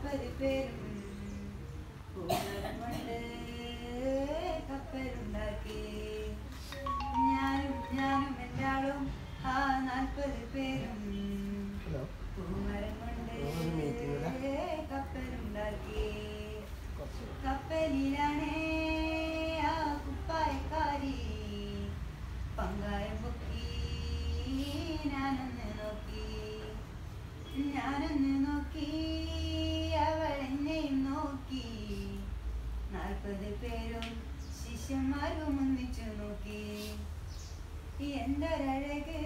നാൽപ്പത് പേരും പൂമരം കൊണ്ട് കപ്പലുണ്ടാക്കി ഞാനും ഞാനും എല്ലാളും ആ നാൽപ്പത് പേരും ഹലോ പൂമരം കൊണ്ട് ഒരു meeting ഇല്ലേ? കപ്പലുണ്ടാക്കി കുറച്ച് കപ്പലിലാണേ ആ കുപ്പായക്കാരി പങ്കായം പൊക്കി ഞാനൊന്ന് നോക്കി ഞാനൊന്ന് നോക്കി അവൾ എന്നെയും നോക്കി നാൽപ്പത് പേരും ശിഷ്യന്മാരും ഒന്നിച്ചു നോക്കി എന്തൊരഴക്